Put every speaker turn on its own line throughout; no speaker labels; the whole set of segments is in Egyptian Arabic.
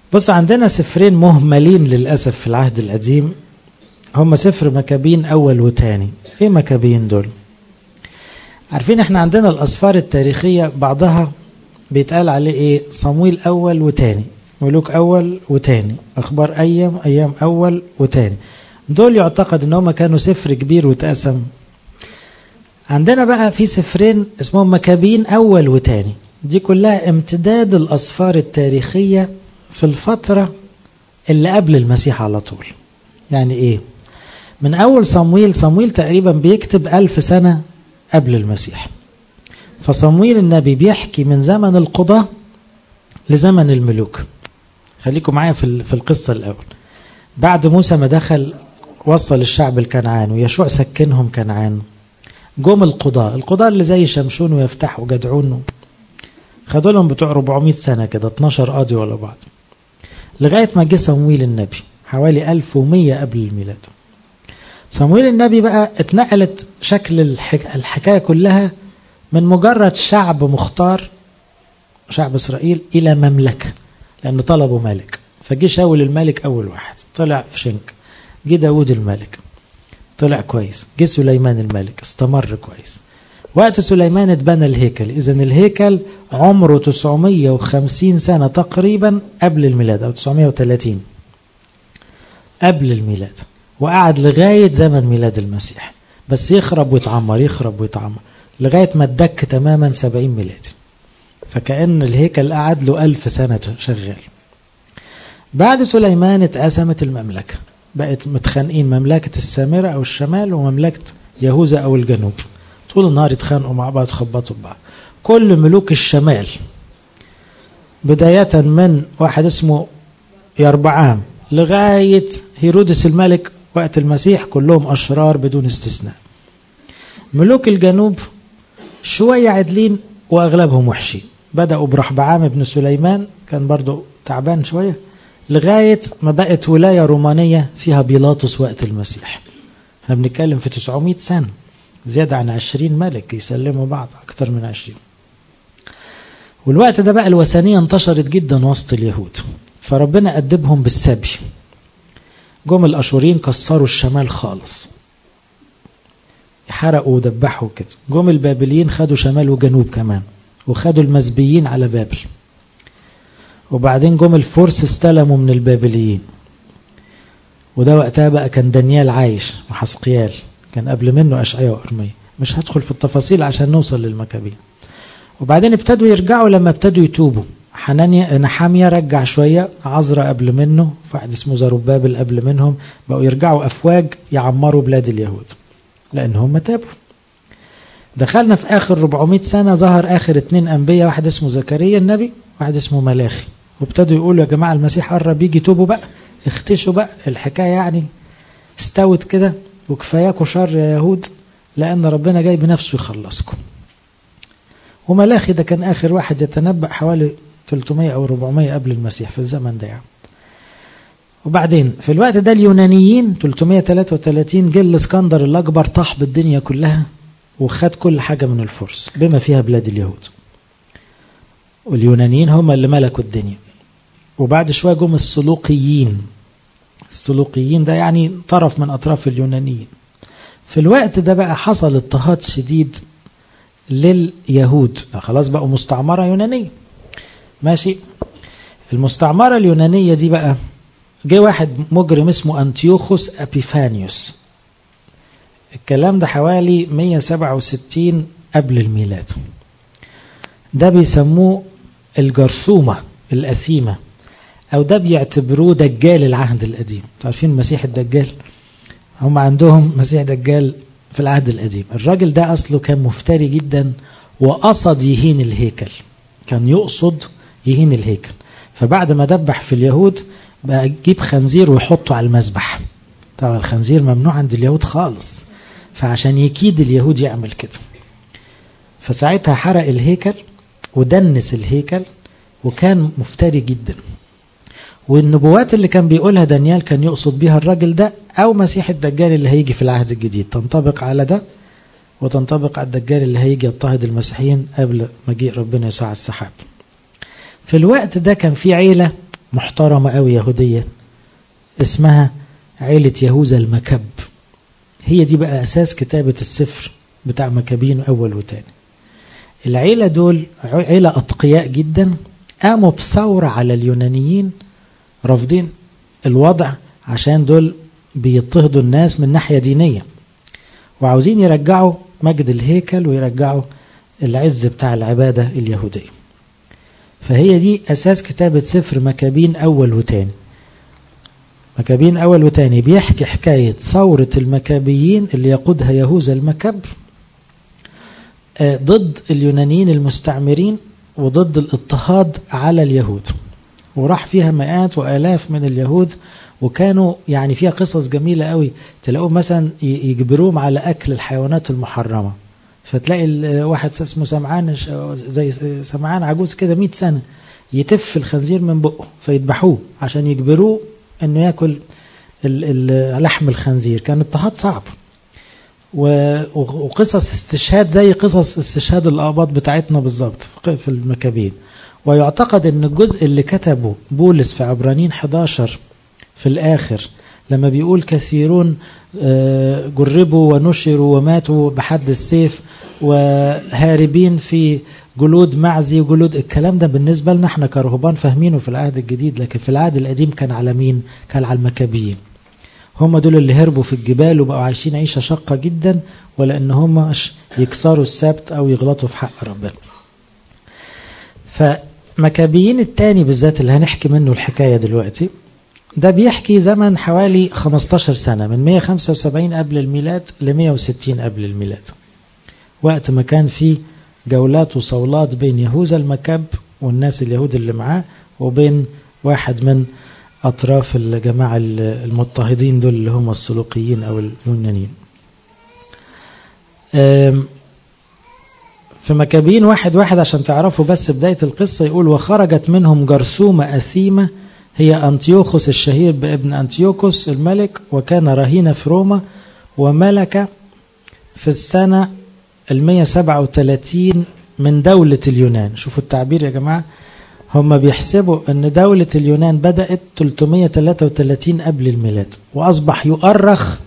بصوا عندنا سفرين مهملين للأسف في العهد القديم هم سفر مكابين أول وتاني إيه مكابين دول عارفين احنا عندنا الأسفار التاريخية بعضها بيتقال عليه إيه صمويل أول وتاني ملوك أول وتاني أخبار أيام أيام أول وتاني دول يعتقد ان هم كانوا سفر كبير واتقسم عندنا بقى في سفرين اسمهم مكابين أول وتاني دي كلها امتداد الأسفار التاريخية في الفترة اللي قبل المسيح على طول يعني ايه من أول صمويل صمويل تقريبا بيكتب ألف سنة قبل المسيح فصمويل النبي بيحكي من زمن القضاة لزمن الملوك خليكم معايا في في القصة الأول بعد موسى ما دخل وصل الشعب الكنعان ويشوع سكنهم كنعان جم القضاة القضاة اللي زي شمشون ويفتح وجدعون خدوا لهم بتوع 400 سنة كده 12 قاضي ولا بعض لغاية ما جه صمويل النبي حوالي 1100 قبل الميلاد صمويل النبي بقى اتنقلت شكل الحكاية كلها من مجرد شعب مختار شعب إسرائيل إلى مملكة لأن طلبوا ملك فجه شاول الملك أول واحد طلع في شنك جه داود الملك طلع كويس جه سليمان الملك استمر كويس وقت سليمان اتبنى الهيكل إذا الهيكل عمره 950 سنة تقريبا قبل الميلاد أو 930 قبل الميلاد وقعد لغاية زمن ميلاد المسيح بس يخرب ويتعمر يخرب ويتعمر لغاية ما اتدك تماما 70 ميلادي فكأن الهيكل قعد له ألف سنة شغال بعد سليمان اتقسمت المملكة بقت متخانقين مملكة السامرة أو الشمال ومملكة يهوذا أو الجنوب طول النهار يتخانقوا مع بعض يخبطوا ببعض كل ملوك الشمال بداية من واحد اسمه يربعام لغاية هيرودس الملك وقت المسيح كلهم أشرار بدون استثناء ملوك الجنوب شوية عدلين وأغلبهم وحشين بدأوا برحبعام بن سليمان كان برضو تعبان شوية لغاية ما بقت ولاية رومانية فيها بيلاطس وقت المسيح احنا بنتكلم في 900 سنة زيادة عن 20 ملك يسلموا بعض أكثر من 20 والوقت ده بقى الوثنية انتشرت جدا وسط اليهود فربنا أدبهم بالسبي جم الأشورين كسروا الشمال خالص حرقوا ودبحوا كده جم البابليين خدوا شمال وجنوب كمان وخدوا المزبيين على بابل وبعدين جم الفرس استلموا من البابليين وده وقتها بقى كان دانيال عايش وحسقيال كان قبل منه أشعياء وأرمية مش هدخل في التفاصيل عشان نوصل للمكابين وبعدين ابتدوا يرجعوا لما ابتدوا يتوبوا حنانيا نحامية رجع شوية عزرا قبل منه واحد اسمه زروبابل قبل منهم بقوا يرجعوا أفواج يعمروا بلاد اليهود لأن هم تابوا دخلنا في آخر 400 سنة ظهر آخر اتنين أنبياء واحد اسمه زكريا النبي واحد اسمه ملاخي وابتدوا يقولوا يا جماعة المسيح قرب يجي توبوا بقى اختشوا بقى الحكاية يعني استوت كده وكفاياكوا شر يا يهود لأن ربنا جاي بنفسه يخلصكم وملاخي ده كان آخر واحد يتنبأ حوالي 300 أو 400 قبل المسيح في الزمن ده يعني. وبعدين في الوقت ده اليونانيين 333 جه الاسكندر الأكبر طاح بالدنيا كلها وخد كل حاجة من الفرس بما فيها بلاد اليهود واليونانيين هم اللي ملكوا الدنيا وبعد شوية جم السلوقيين السلوقيين ده يعني طرف من أطراف اليونانيين في الوقت ده بقى حصل اضطهاد شديد لليهود خلاص بقوا مستعمرة يونانية ماشي المستعمرة اليونانية دي بقى جه واحد مجرم اسمه أنتيوخوس أبيفانيوس الكلام ده حوالي 167 قبل الميلاد ده بيسموه الجرثومة الأثيمة أو ده بيعتبروه دجال العهد القديم عارفين المسيح الدجال هم عندهم مسيح دجال في العهد القديم الراجل ده أصله كان مفتري جدا وقصد يهين الهيكل كان يقصد يهين الهيكل فبعد ما دبح في اليهود بقى يجيب خنزير ويحطه على المذبح طبعا الخنزير ممنوع عند اليهود خالص فعشان يكيد اليهود يعمل كده فساعتها حرق الهيكل ودنس الهيكل وكان مفتري جدا والنبوات اللي كان بيقولها دانيال كان يقصد بيها الراجل ده او مسيح الدجال اللي هيجي في العهد الجديد تنطبق على ده وتنطبق على الدجال اللي هيجي يضطهد المسيحيين قبل مجيء ربنا يسوع على السحاب في الوقت ده كان في عيلة محترمة أوي يهودية اسمها عيلة يهوذا المكب هي دي بقى أساس كتابة السفر بتاع مكابين أول وتاني العيلة دول عيلة أتقياء جدا قاموا بثورة على اليونانيين رافضين الوضع عشان دول بيضطهدوا الناس من ناحية دينية وعاوزين يرجعوا مجد الهيكل ويرجعوا العز بتاع العبادة اليهودية فهي دي أساس كتابة سفر مكابين أول وتاني مكابين أول وتاني بيحكي حكاية ثورة المكابيين اللي يقودها يهوذا المكب ضد اليونانيين المستعمرين وضد الاضطهاد على اليهود وراح فيها مئات وآلاف من اليهود وكانوا يعني فيها قصص جميلة قوي تلاقوهم مثلا يجبروهم على أكل الحيوانات المحرمة فتلاقي واحد اسمه سمعان زي سمعان عجوز كده 100 سنة يتف الخنزير من بقه فيذبحوه عشان يجبروه انه ياكل لحم الخنزير كان اضطهاد صعب وقصص استشهاد زي قصص استشهاد الآباط بتاعتنا بالظبط في المكابين ويعتقد ان الجزء اللي كتبه بولس في عبرانيين 11 في الآخر لما بيقول كثيرون جربوا ونشروا وماتوا بحد السيف وهاربين في جلود معزي وجلود الكلام ده بالنسبة لنا احنا كرهبان فاهمينه في العهد الجديد لكن في العهد القديم كان على مين؟ كان على المكابيين هم دول اللي هربوا في الجبال وبقوا عايشين عيشة شاقة جدا ولأن هم يكسروا السبت أو يغلطوا في حق ربنا فمكابيين التاني بالذات اللي هنحكي منه الحكاية دلوقتي ده بيحكي زمن حوالي 15 سنة من 175 قبل الميلاد ل 160 قبل الميلاد وقت ما كان في جولات وصولات بين يهوذا المكب والناس اليهود اللي معاه وبين واحد من أطراف الجماعة المضطهدين دول اللي هم السلوقيين أو اليونانيين في مكابين واحد واحد عشان تعرفوا بس بداية القصة يقول وخرجت منهم جرثومة أثيمة هي أنتيوخوس الشهير بابن أنتيوكوس الملك وكان رهينة في روما وملك في السنة المية سبعة وثلاثين من دولة اليونان شوفوا التعبير يا جماعة هم بيحسبوا أن دولة اليونان بدأت 333 قبل الميلاد وأصبح يؤرخ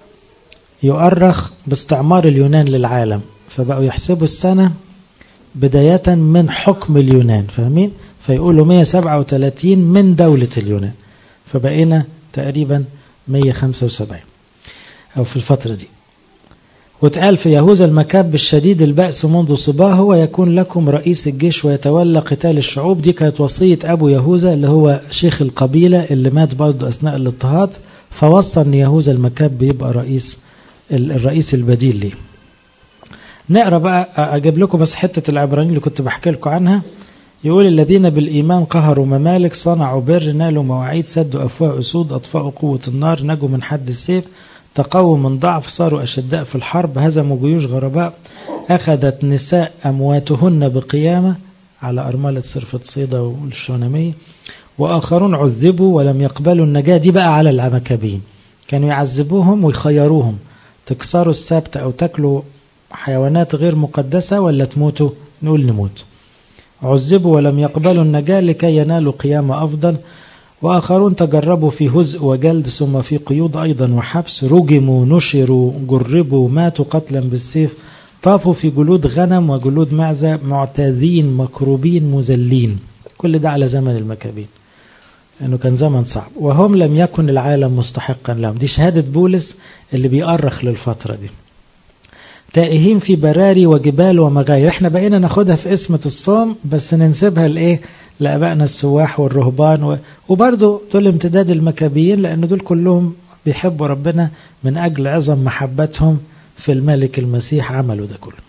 يؤرخ باستعمار اليونان للعالم فبقوا يحسبوا السنة بداية من حكم اليونان فاهمين؟ فيقولوا 137 من دولة اليونان فبقينا تقريبا 175 أو في الفترة دي واتقال في يهوذا المكاب الشديد البأس منذ صباه ويكون لكم رئيس الجيش ويتولى قتال الشعوب دي كانت وصية أبو يهوذا اللي هو شيخ القبيلة اللي مات برضه أثناء الاضطهاد فوصى أن يهوذا المكاب بيبقى رئيس الرئيس البديل ليه نقرا بقى اجيب لكم بس حته العبرانيين اللي كنت بحكي لكم عنها يقول الذين بالإيمان قهروا ممالك صنعوا بر نالوا مواعيد سدوا أفواه أسود أطفأوا قوة النار نجوا من حد السيف تقووا من ضعف صاروا أشداء في الحرب هزموا جيوش غرباء أخذت نساء أمواتهن بقيامة على أرملة صرفة صيدا والشونامية وآخرون عذبوا ولم يقبلوا النجاة دي بقى على العمكبين كانوا يعذبوهم ويخيروهم تكسروا السبت أو تاكلوا حيوانات غير مقدسة ولا تموتوا نقول نموت عذبوا ولم يقبلوا النجاة لكي ينالوا قيامة أفضل وآخرون تجربوا في هزء وجلد ثم في قيود أيضا وحبس رجموا نشروا جربوا ماتوا قتلا بالسيف طافوا في جلود غنم وجلود معزة معتاذين مكروبين مذلين كل ده على زمن المكابين لأنه كان زمن صعب وهم لم يكن العالم مستحقا لهم دي شهادة بولس اللي بيأرخ للفترة دي تائهين في براري وجبال ومغاير احنا بقينا ناخدها في اسمة الصوم بس ننسبها لايه لابائنا السواح والرهبان و... وبرضه دول امتداد المكابيين لان دول كلهم بيحبوا ربنا من اجل عظم محبتهم في الملك المسيح عملوا ده كله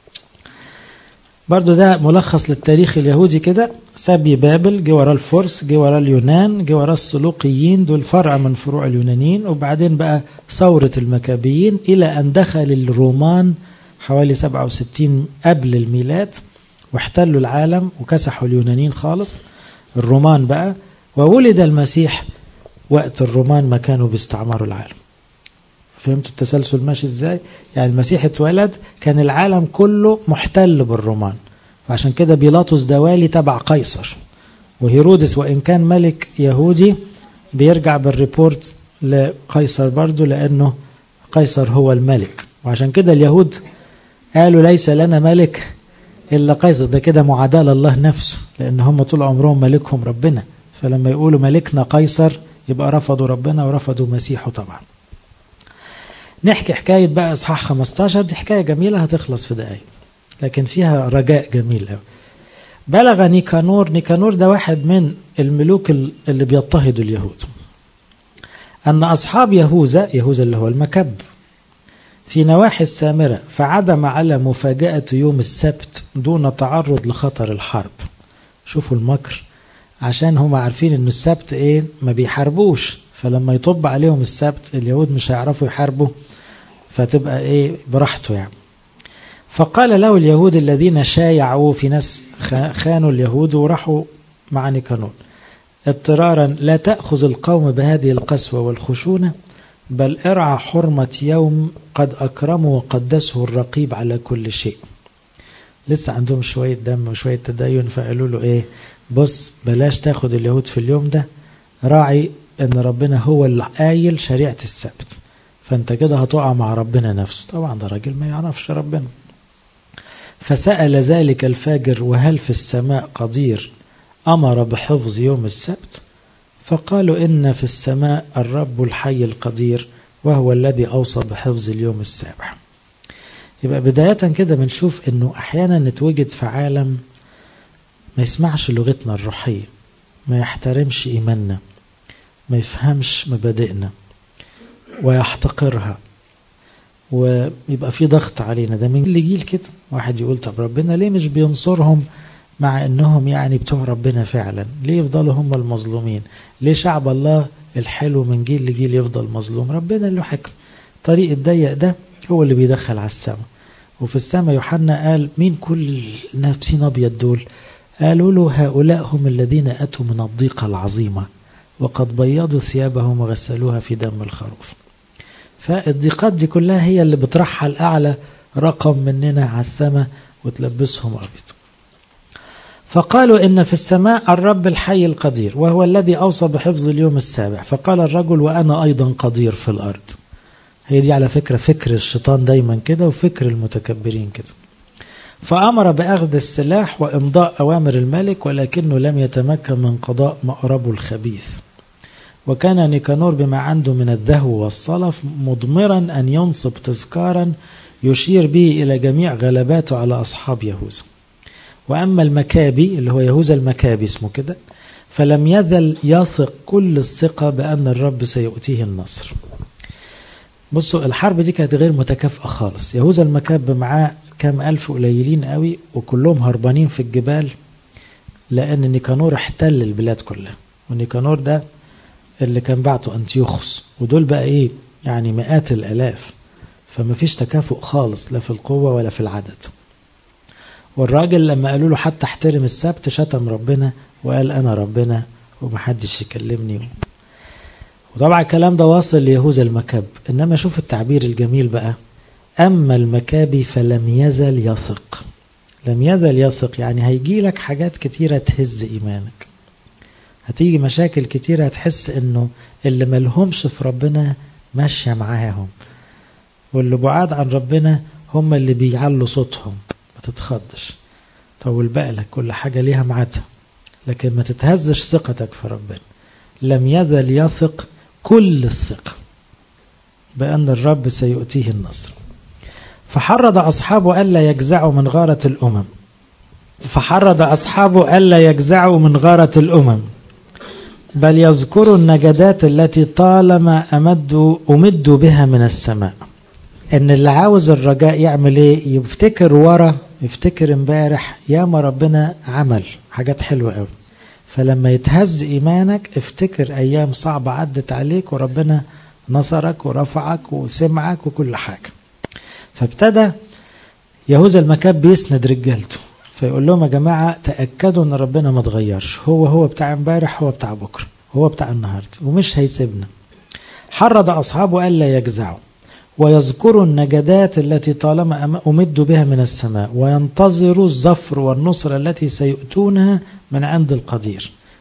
برضو ده ملخص للتاريخ اليهودي كده سبي بابل جه وراه الفرس جه وراه اليونان جه وراه السلوقيين دول فرع من فروع اليونانيين وبعدين بقى ثورة المكابيين إلى أن دخل الرومان حوالي 67 قبل الميلاد واحتلوا العالم وكسحوا اليونانيين خالص الرومان بقى وولد المسيح وقت الرومان ما كانوا بيستعمروا العالم فهمتوا التسلسل ماشي ازاي يعني المسيح اتولد كان العالم كله محتل بالرومان وعشان كده بيلاطس ده والي تبع قيصر وهيرودس وإن كان ملك يهودي بيرجع بالريبورت لقيصر برضه لأنه قيصر هو الملك وعشان كده اليهود قالوا ليس لنا ملك إلا قيصر ده كده معاداة لله نفسه لأن هم طول عمرهم ملكهم ربنا فلما يقولوا ملكنا قيصر يبقى رفضوا ربنا ورفضوا مسيحه طبعا نحكي حكاية بقى إصحاح 15 دي حكاية جميلة هتخلص في دقايق لكن فيها رجاء جميل قوي بلغ نيكانور نيكانور ده واحد من الملوك اللي بيضطهدوا اليهود أن أصحاب يهوذا يهوذا اللي هو المكب في نواحي السامرة فعدم على مفاجأة يوم السبت دون تعرض لخطر الحرب شوفوا المكر عشان هم عارفين ان السبت ايه ما بيحاربوش فلما يطب عليهم السبت اليهود مش هيعرفوا يحاربوا فتبقى ايه براحته يعني فقال له اليهود الذين شايعوا في ناس خانوا اليهود وراحوا مع نيكانون اضطرارا لا تأخذ القوم بهذه القسوة والخشونة بل ارعى حرمة يوم قد أكرموا وقدسه الرقيب على كل شيء لسه عندهم شوية دم وشوية تدين فقالوا له ايه بص بلاش تاخد اليهود في اليوم ده راعي ان ربنا هو اللي قايل شريعة السبت فانت كده هتقع مع ربنا نفسه طبعا ده راجل ما يعرفش ربنا فسأل ذلك الفاجر وهل في السماء قدير أمر بحفظ يوم السبت فقالوا إن في السماء الرب الحي القدير وهو الذي أوصى بحفظ اليوم السابع يبقى بداية كده بنشوف إنه أحيانا نتوجد في عالم ما يسمعش لغتنا الروحية ما يحترمش إيماننا ما يفهمش مبادئنا ويحتقرها ويبقى في ضغط علينا ده من كل جيل كده واحد يقول طب ربنا ليه مش بينصرهم مع انهم يعني بتوع ربنا فعلا ليه يفضلوا هم المظلومين ليه شعب الله الحلو من جيل لجيل يفضل مظلوم ربنا له حكم طريق الضيق ده هو اللي بيدخل على السماء وفي السماء يوحنا قال مين كل نفسين ابيض دول قالوا له هؤلاء هم الذين اتوا من الضيقه العظيمه وقد بيضوا ثيابهم وغسلوها في دم الخروف فالضيقات دي كلها هي اللي بترحل أعلى رقم مننا على السماء وتلبسهم أبيض فقالوا إن في السماء الرب الحي القدير وهو الذي أوصى بحفظ اليوم السابع فقال الرجل وأنا أيضا قدير في الأرض هي دي على فكرة فكر الشيطان دايما كده وفكر المتكبرين كده فأمر بأخذ السلاح وإمضاء أوامر الملك ولكنه لم يتمكن من قضاء مأربه الخبيث وكان نيكانور بما عنده من الذهو والصلف مضمرا أن ينصب تذكارا يشير به إلى جميع غلباته على أصحاب يهوذا وأما المكابي اللي هو يهوذا المكابي اسمه كده فلم يزل يثق كل الثقة بأن الرب سيؤتيه النصر بصوا الحرب دي كانت غير متكافئة خالص يهوذا المكاب معاه كام ألف قليلين قوي وكلهم هربانين في الجبال لأن نيكانور احتل البلاد كلها ونيكانور ده اللي كان بعته أنتيوخوس ودول بقى إيه يعني مئات الآلاف فما فيش تكافؤ خالص لا في القوة ولا في العدد والراجل لما قالوا له حتى احترم السبت شتم ربنا وقال أنا ربنا ومحدش يكلمني وطبعا الكلام ده واصل ليهوذا المكاب إنما شوف التعبير الجميل بقى أما المكابي فلم يزل يثق لم يزل يثق يعني هيجي لك حاجات كتيرة تهز إيمانك هتيجي مشاكل كتيرة هتحس إنه اللي ملهمش في ربنا ماشية معاهم واللي بعاد عن ربنا هم اللي بيعلوا صوتهم ما تتخضش طول بالك كل حاجة ليها ميعادها لكن ما تتهزش ثقتك في ربنا لم يزل يثق كل الثقة بأن الرب سيؤتيه النصر فحرض أصحابه ألا يجزعوا من غارة الأمم فحرض أصحابه ألا يجزعوا من غارة الأمم بل يذكروا النجدات التي طالما أمدوا أمدوا بها من السماء إن اللي عاوز الرجاء يعمل إيه يفتكر ورا يفتكر امبارح ياما ربنا عمل حاجات حلوة قوي فلما يتهز إيمانك افتكر أيام صعبة عدت عليك وربنا نصرك ورفعك وسمعك وكل حاجة فابتدى يهوذا المكاب بيسند رجالته فيقول لهم يا جماعة تأكدوا ان ربنا ما اتغيرش هو هو بتاع امبارح هو بتاع بكرة هو بتاع النهاردة ومش هيسيبنا حرض أصحابه ألا يجزعوا ويذكروا النجدات التي طالما أمدوا بها من السماء وينتظروا الظفر والنصر التي سيؤتونها من عند القدير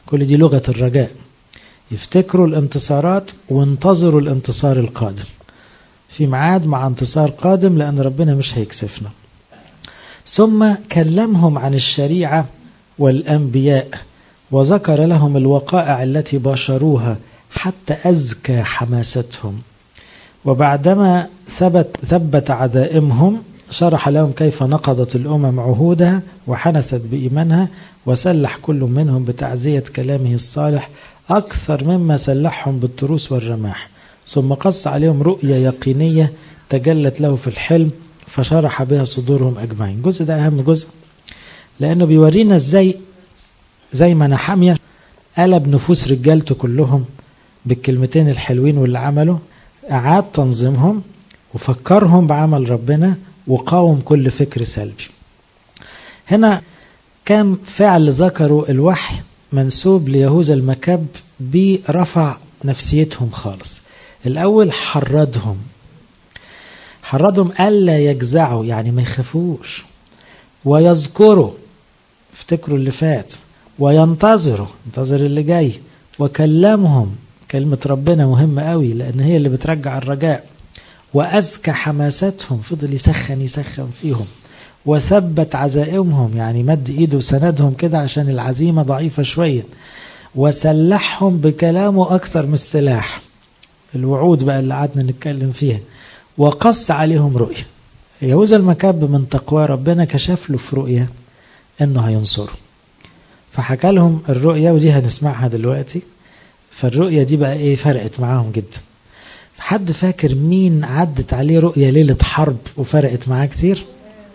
كل دي لغة الرجاء يفتكروا الانتصارات وانتظروا الانتصار القادم في ميعاد مع انتصار قادم لأن ربنا مش هيكسفنا ثم كلمهم عن الشريعة والأنبياء وذكر لهم الوقائع التي باشروها حتى أزكى حماستهم وبعدما ثبت ثبت عزائمهم شرح لهم كيف نقضت الأمم عهودها وحنست بإيمانها وسلح كل منهم بتعزية كلامه الصالح أكثر مما سلحهم بالتروس والرماح ثم قص عليهم رؤية يقينية تجلت له في الحلم فشرح بها صدورهم أجمعين الجزء ده أهم جزء لأنه بيورينا إزاي زي ما نحامية قلب نفوس رجالته كلهم بالكلمتين الحلوين واللي عمله أعاد تنظيمهم وفكرهم بعمل ربنا وقاوم كل فكر سلبي هنا كم فعل ذكروا الوحي منسوب ليهوذا المكب برفع نفسيتهم خالص الأول حردهم حردهم ألا يجزعوا يعني ما يخافوش ويذكروا افتكروا اللي فات وينتظروا انتظر اللي جاي وكلمهم كلمة ربنا مهمة قوي لأن هي اللي بترجع الرجاء وأزكى حماستهم فضل يسخن يسخن فيهم وثبت عزائمهم يعني مد ايده وسندهم كده عشان العزيمة ضعيفة شوية وسلحهم بكلامه أكتر من السلاح الوعود بقى اللي قعدنا نتكلم فيها وقص عليهم رؤية يهوذا المكب من تقوى ربنا كشف له في رؤية انه هينصره فحكى لهم الرؤية ودي هنسمعها دلوقتي فالرؤية دي بقى ايه فرقت معاهم جدا حد فاكر مين عدت عليه رؤية ليلة حرب وفرقت معاه كتير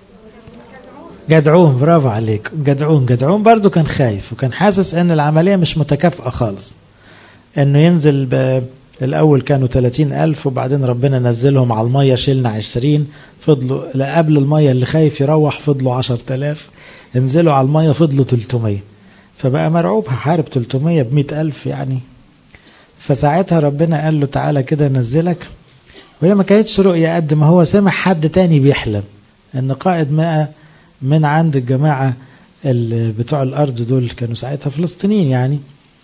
جدعون برافو عليك جدعون جدعون برضو كان خايف وكان حاسس ان العملية مش متكافئة خالص انه ينزل ب... الأول كانوا 30 ألف وبعدين ربنا نزلهم على المية شلنا 20 فضلوا لا قبل المية اللي خايف يروح فضلوا 10000 انزلوا على المية فضلوا 300 فبقى مرعوب هحارب 300 ب 100 ألف يعني فساعتها ربنا قال له تعالى كده نزلك وهي ما كانتش رؤية قد ما هو سمع حد تاني بيحلم ان قائد ماء من عند الجماعة بتوع الأرض دول كانوا ساعتها فلسطينيين يعني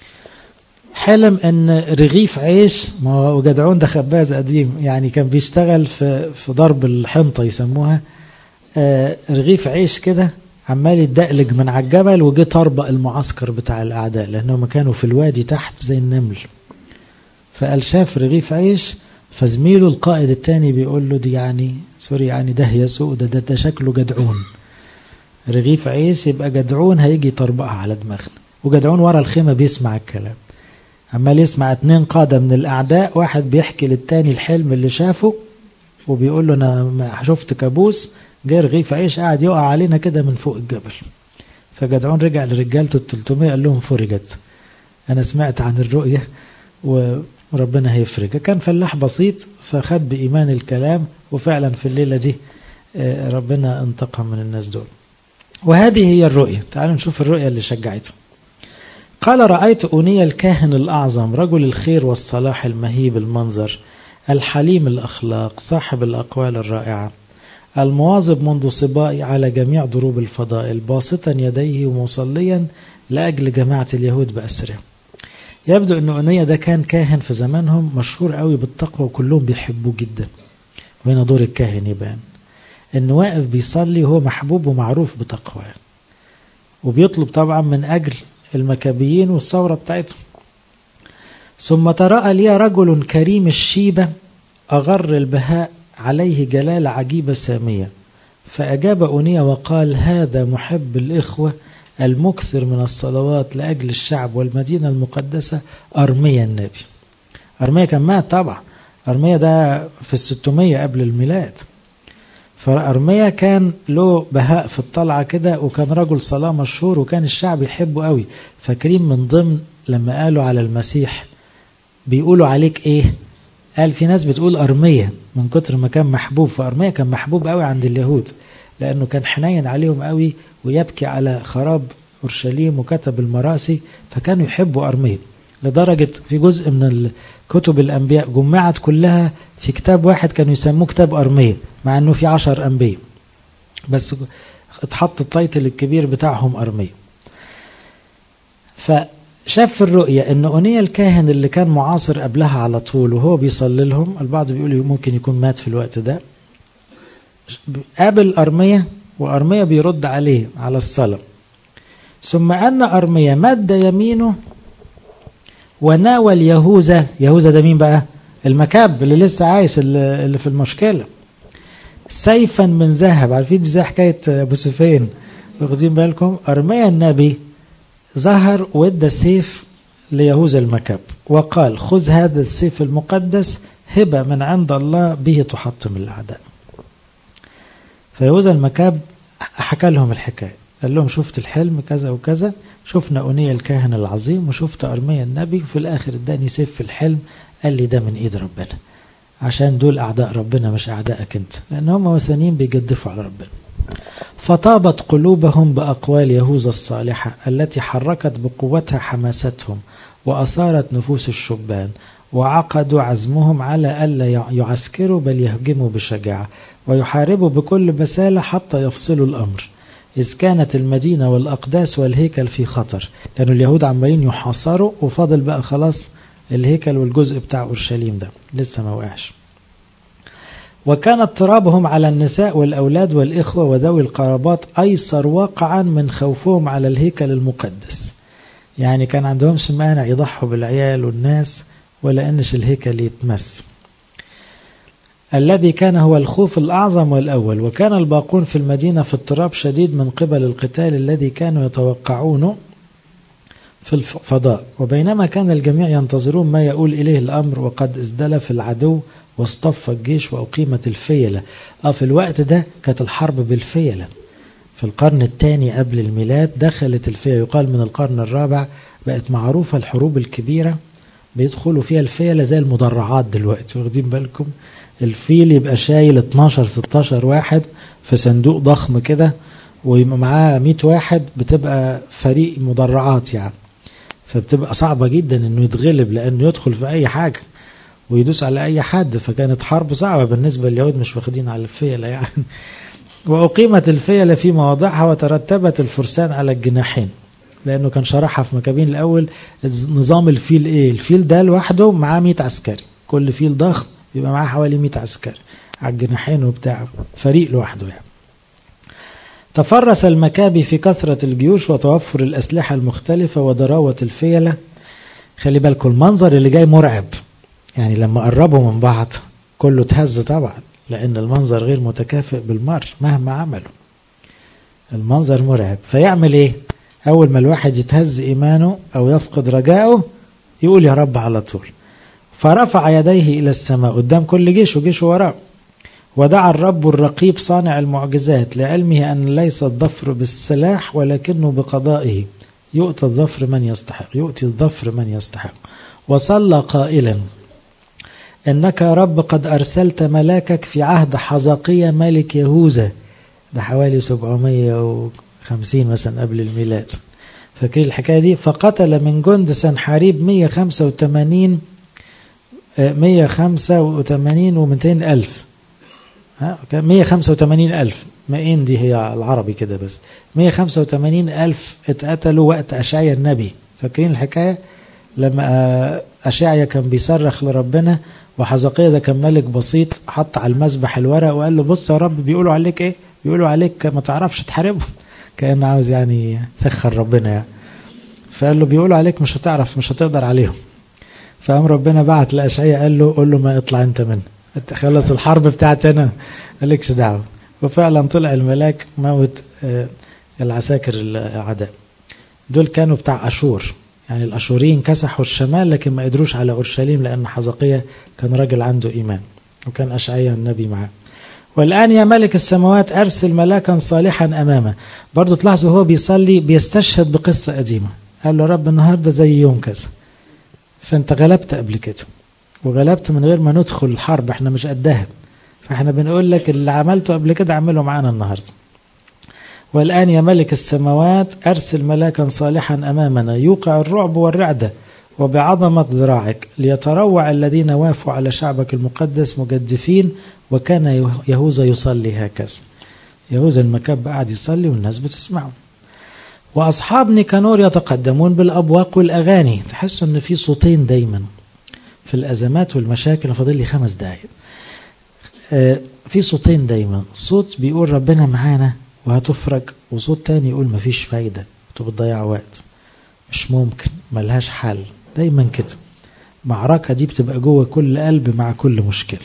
حلم ان رغيف عيش ما هو جدعون ده خباز قديم يعني كان بيشتغل في في ضرب الحنطه يسموها آه رغيف عيش كده عمال يتدقلج من على الجبل وجه طربق المعسكر بتاع الاعداء لانهم كانوا في الوادي تحت زي النمل فقال شاف رغيف عيش فزميله القائد التاني بيقول له دي يعني سوري يعني ده يسوع ده, ده ده شكله جدعون رغيف عيش يبقى جدعون هيجي يطربقها على دماغنا وجدعون ورا الخيمه بيسمع الكلام عمال يسمع اتنين قادة من الأعداء واحد بيحكي للتاني الحلم اللي شافه وبيقول له أنا شفت كابوس جه رغيف عيش قاعد يقع علينا كده من فوق الجبل فجدعون رجع لرجالته ال 300 قال لهم فرجت أنا سمعت عن الرؤية وربنا هيفرجها كان فلاح بسيط فخد بإيمان الكلام وفعلا في الليلة دي ربنا انتقم من الناس دول وهذه هي الرؤية تعالوا نشوف الرؤية اللي شجعته قال رأيت أونية الكاهن الأعظم رجل الخير والصلاح المهيب المنظر الحليم الأخلاق صاحب الأقوال الرائعة المواظب منذ صبائي على جميع ضروب الفضائل باسطا يديه ومصليا لأجل جماعة اليهود بأسره يبدو أن أونية ده كان كاهن في زمانهم مشهور قوي بالتقوى وكلهم بيحبوه جدا وهنا دور الكاهن يبان أنه واقف بيصلي وهو محبوب ومعروف بتقواه وبيطلب طبعا من أجل المكابيين والثورة بتاعتهم ثم تراءى لي رجل كريم الشيبة أغر البهاء عليه جلالة عجيبة سامية فأجاب أونية وقال هذا محب الإخوة المكثر من الصلوات لأجل الشعب والمدينة المقدسة أرميا النبي أرميا كان مات طبعا أرميا ده في الستمية قبل الميلاد فأرميا كان له بهاء في الطلعة كده وكان رجل صلاة مشهور وكان الشعب يحبه قوي فاكرين من ضمن لما قالوا على المسيح بيقولوا عليك ايه قال في ناس بتقول أرميا من كتر ما كان محبوب فأرميا كان محبوب قوي عند اليهود لأنه كان حنين عليهم قوي ويبكي على خراب أورشليم وكتب المراسي فكانوا يحبوا أرميا لدرجة في جزء من كتب الأنبياء جمعت كلها في كتاب واحد كانوا يسموه كتاب أرمية مع أنه في عشر أنبياء بس اتحط التايتل الكبير بتاعهم أرمية شاف في الرؤية ان اونيا الكاهن اللي كان معاصر قبلها على طول وهو بيصلي لهم البعض بيقول ممكن يكون مات في الوقت ده قابل أرمية وأرمية بيرد عليه على الصلاة ثم أن أرمية مد يمينه وناول يهوذا يهوذا ده مين بقى المكاب اللي لسه عايش اللي في المشكلة سيفا من ذهب عارفين دي زي حكاية أبو سفين واخدين بالكم أرميا النبي ظهر وادى السيف ليهوذا المكاب وقال خذ هذا السيف المقدس هبة من عند الله به تحطم الأعداء فيهوذا المكاب حكى لهم الحكاية قال لهم شفت الحلم كذا وكذا شفنا أونية الكاهن العظيم وشفت أرميا النبي وفي الآخر اداني سيف في الحلم قال لي ده من إيد ربنا عشان دول أعداء ربنا مش أعدائك أنت لأن هم وثنيين بيجدفوا على ربنا فطابت قلوبهم بأقوال يهوذا الصالحة التي حركت بقوتها حماستهم وأثارت نفوس الشبان وعقدوا عزمهم على ألا يعسكروا بل يهجموا بشجاعة ويحاربوا بكل بسالة حتى يفصلوا الأمر إذ كانت المدينة والأقداس والهيكل في خطر لأن اليهود عمالين يحاصروا وفاضل بقى خلاص الهيكل والجزء بتاع أورشليم ده لسه ما وقعش وكان اضطرابهم على النساء والأولاد والإخوة وذوي القرابات أيسر واقعا من خوفهم على الهيكل المقدس يعني كان عندهمش مانع يضحوا بالعيال والناس ولا أنش الهيكل يتمس الذي كان هو الخوف الأعظم والأول وكان الباقون في المدينة في اضطراب شديد من قبل القتال الذي كانوا يتوقعونه في الفضاء وبينما كان الجميع ينتظرون ما يقول إليه الأمر وقد ازدلف العدو واصطف الجيش وأقيمت الفيلة آه في الوقت ده كانت الحرب بالفيلة في القرن الثاني قبل الميلاد دخلت الفيلة يقال من القرن الرابع بقت معروفة الحروب الكبيرة بيدخلوا فيها الفيلة زي المدرعات دلوقتي واخدين بالكم الفيل يبقى شايل 12 16 واحد في صندوق ضخم كده ويبقى معاه 100 واحد بتبقى فريق مدرعات يعني فبتبقى صعبة جدا انه يتغلب لانه يدخل في اي حاجة ويدوس على اي حد فكانت حرب صعبة بالنسبة لليهود مش واخدين على الفيلة يعني وأقيمت الفيلة في مواضعها وترتبت الفرسان على الجناحين لأنه كان شرحها في مكابين الأول نظام الفيل إيه الفيل ده لوحده معاه 100 عسكري كل فيل ضخم يبقى معاه حوالي 100 عسكري على الجناحين وبتاع فريق لوحده يعني تفرس المكابي في كثرة الجيوش وتوفر الأسلحة المختلفة وضراوة الفيلة خلي بالكم المنظر اللي جاي مرعب يعني لما قربوا من بعض كله تهز طبعا لأن المنظر غير متكافئ بالمر مهما عملوا المنظر مرعب فيعمل ايه أول ما الواحد يتهز إيمانه أو يفقد رجائه يقول يا رب على طول فرفع يديه إلى السماء قدام كل جيش وجيش وراه ودعا الرب الرقيب صانع المعجزات لعلمه أن ليس الظفر بالسلاح ولكنه بقضائه يؤتى الظفر من يستحق يؤتي الظفر من يستحق وصلى قائلا إنك يا رب قد أرسلت ملاكك في عهد حزقية ملك يهوذا ده حوالي 750 مثلا قبل الميلاد فاكرين الحكاية دي فقتل من جند سنحاريب 185 185 و200 ألف ها 185 ألف مئين دي هي العربي كده بس 185 ألف اتقتلوا وقت أشعيا النبي فاكرين الحكاية لما أشعيا كان بيصرخ لربنا وحزقية ده كان ملك بسيط حط على المذبح الورق وقال له بص يا رب بيقولوا عليك ايه بيقولوا عليك ما تعرفش تحاربهم كأن عاوز يعني سخر ربنا يعني فقال له بيقولوا عليك مش هتعرف مش هتقدر عليهم فقام ربنا بعت لأشعية قال له قول له ما اطلع انت منه انت خلص الحرب بتاعتي انا مالكش دعوه وفعلا طلع الملاك موت العساكر الاعداء دول كانوا بتاع اشور يعني الاشوريين كسحوا الشمال لكن ما قدروش على اورشليم لان حزقية كان راجل عنده ايمان وكان اشعيا النبي معاه والآن يا ملك السماوات أرسل ملاكا صالحا أمامه برضو تلاحظوا هو بيصلي بيستشهد بقصة قديمة قال له رب النهاردة زي يوم كذا فأنت غلبت قبل كده وغلبت من غير ما ندخل الحرب احنا مش قدها فاحنا بنقول لك اللي عملته قبل كده اعمله معانا النهارده والآن يا ملك السماوات أرسل ملاكا صالحا أمامنا يوقع الرعب والرعدة وبعظمة ذراعك ليتروع الذين وافوا على شعبك المقدس مجدفين وكان يهوذا يصلي هكذا يهوذا المكب قاعد يصلي والناس بتسمعه وأصحاب نيكانور يتقدمون بالأبواق والأغاني تحسوا أن في صوتين دايما في الأزمات والمشاكل فاضل لي خمس دقايق في صوتين دايما صوت بيقول ربنا معانا وهتفرج وصوت تاني يقول مفيش فايدة انتوا بتضيعوا وقت مش ممكن ملهاش حل دايما كده معركة دي بتبقى جوه كل قلب مع كل مشكلة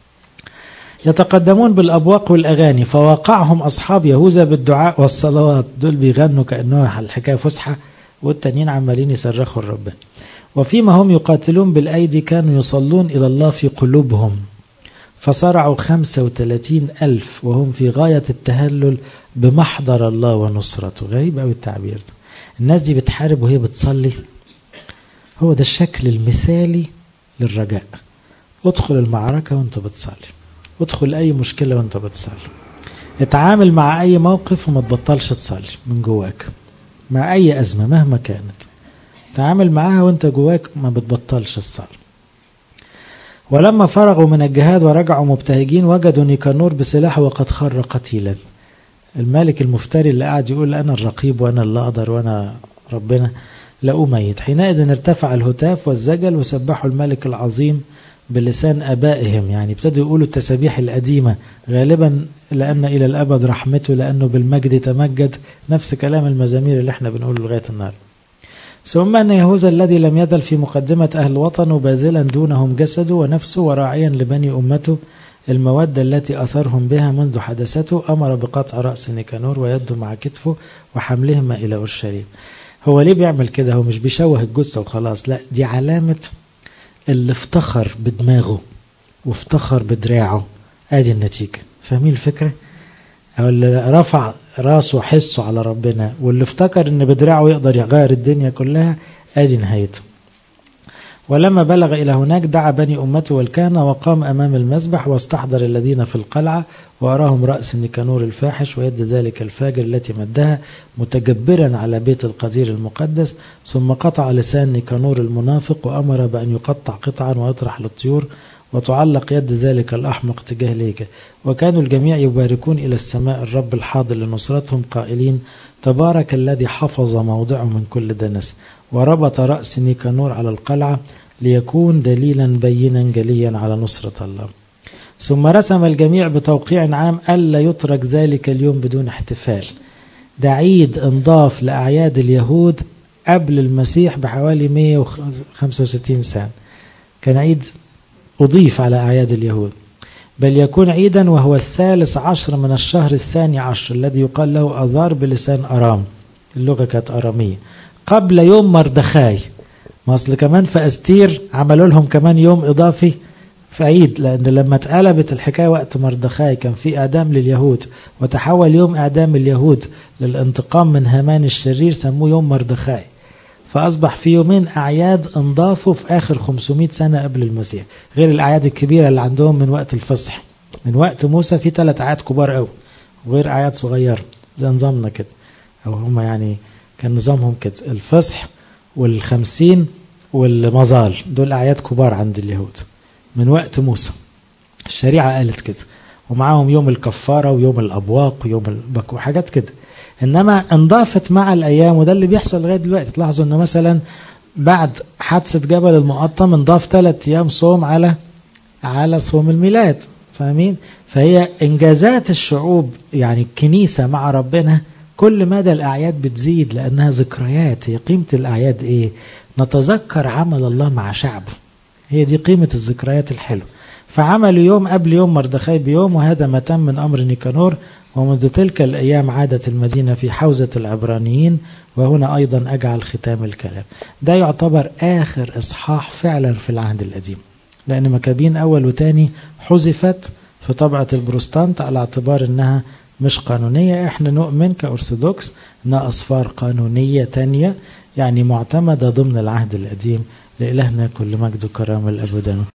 يتقدمون بالأبواق والأغاني فواقعهم أصحاب يهوذا بالدعاء والصلوات دول بيغنوا كأنه الحكاية فسحة والتانيين عمالين يصرخوا لربنا وفيما هم يقاتلون بالأيدي كانوا يصلون إلى الله في قلوبهم فصرعوا خمسة وثلاثين ألف وهم في غاية التهلل بمحضر الله ونصرته غريب أوي التعبير ده الناس دي بتحارب وهي بتصلي هو ده الشكل المثالي للرجاء ادخل المعركة وانت بتصلي ادخل أي مشكلة وانت بتصلي اتعامل مع أي موقف وما تبطلش تصلي من جواك مع أي أزمة مهما كانت تعامل معاها وانت جواك ما بتبطلش الصلاة ولما فرغوا من الجهاد ورجعوا مبتهجين وجدوا نيكانور بسلاحه وقد خر قتيلا الملك المفتري اللي قاعد يقول أنا الرقيب وأنا اللي أقدر وأنا ربنا لقوه ميت حينئذ ارتفع الهتاف والزجل وسبحوا الملك العظيم بلسان أبائهم يعني ابتدوا يقولوا التسابيح القديمة غالبا لأن إلى الأبد رحمته لأنه بالمجد تمجد نفس كلام المزامير اللي احنا بنقوله لغاية النهارده ثم أن يهوذا الذي لم يزل في مقدمة أهل وطنه باذلا دونهم جسده ونفسه وراعيا لبني أمته المودة التي أثرهم بها منذ حدثته أمر بقطع رأس نيكانور ويده مع كتفه وحملهما إلى أورشليم هو ليه بيعمل كده هو مش بيشوه الجثة وخلاص لا دي علامة اللي افتخر بدماغه وافتخر بدراعه ادي النتيجة فاهمين الفكرة أو اللي رفع راسه حسه على ربنا واللي افتكر ان بدراعه يقدر يغير الدنيا كلها ادي نهايته ولما بلغ إلى هناك دعا بني أمته والكهنة وقام أمام المذبح واستحضر الذين في القلعة وأراهم رأس نيكانور الفاحش ويد ذلك الفاجر التي مدها متجبرا على بيت القدير المقدس ثم قطع لسان نيكانور المنافق وأمر بأن يقطع قطعا ويطرح للطيور وتعلق يد ذلك الأحمق تجاه ليك وكانوا الجميع يباركون إلى السماء الرب الحاضر لنصرتهم قائلين تبارك الذي حفظ موضعه من كل دنس وربط رأس نيكانور على القلعة ليكون دليلا بينا جليا على نصرة الله ثم رسم الجميع بتوقيع عام ألا يترك ذلك اليوم بدون احتفال ده عيد انضاف لأعياد اليهود قبل المسيح بحوالي 165 سنة كان عيد أضيف على أعياد اليهود بل يكون عيدا وهو الثالث عشر من الشهر الثاني عشر الذي يقال له أذار بلسان أرام اللغة كانت أرامية قبل يوم مردخاي ما أصل كمان في أستير عملوا لهم كمان يوم إضافي في عيد لأن لما اتقلبت الحكاية وقت مردخاي كان في إعدام لليهود وتحول يوم إعدام اليهود للانتقام من هامان الشرير سموه يوم مردخاي فأصبح في يومين أعياد انضافوا في آخر 500 سنة قبل المسيح غير الأعياد الكبيرة اللي عندهم من وقت الفصح من وقت موسى في ثلاث أعياد كبار قوي وغير أعياد صغيرة زي نظامنا كده أو هم يعني كان نظامهم كده الفصح والخمسين والمظال دول أعياد كبار عند اليهود من وقت موسى الشريعة قالت كده ومعاهم يوم الكفارة ويوم الأبواق ويوم البك وحاجات كده إنما انضافت مع الأيام وده اللي بيحصل لغاية دلوقتي تلاحظوا إنه مثلا بعد حادثة جبل المقطم انضاف ثلاث أيام صوم على على صوم الميلاد فاهمين؟ فهي إنجازات الشعوب يعني الكنيسة مع ربنا كل مدى الأعياد بتزيد لأنها ذكريات هي قيمة الأعياد إيه؟ نتذكر عمل الله مع شعبه هي دي قيمة الذكريات الحلوة فعملوا يوم قبل يوم مردخاي بيوم وهذا ما تم من أمر نيكانور ومنذ تلك الأيام عادت المدينة في حوزة العبرانيين وهنا أيضا أجعل ختام الكلام ده يعتبر آخر إصحاح فعلا في العهد القديم لأن مكابين أول وتاني حذفت في طبعة البروستانت على اعتبار أنها مش قانونية احنا نؤمن كأرثوذكس أنها أصفار قانونية تانية يعني معتمدة ضمن العهد القديم لإلهنا كل مجد وكرامة الأبدا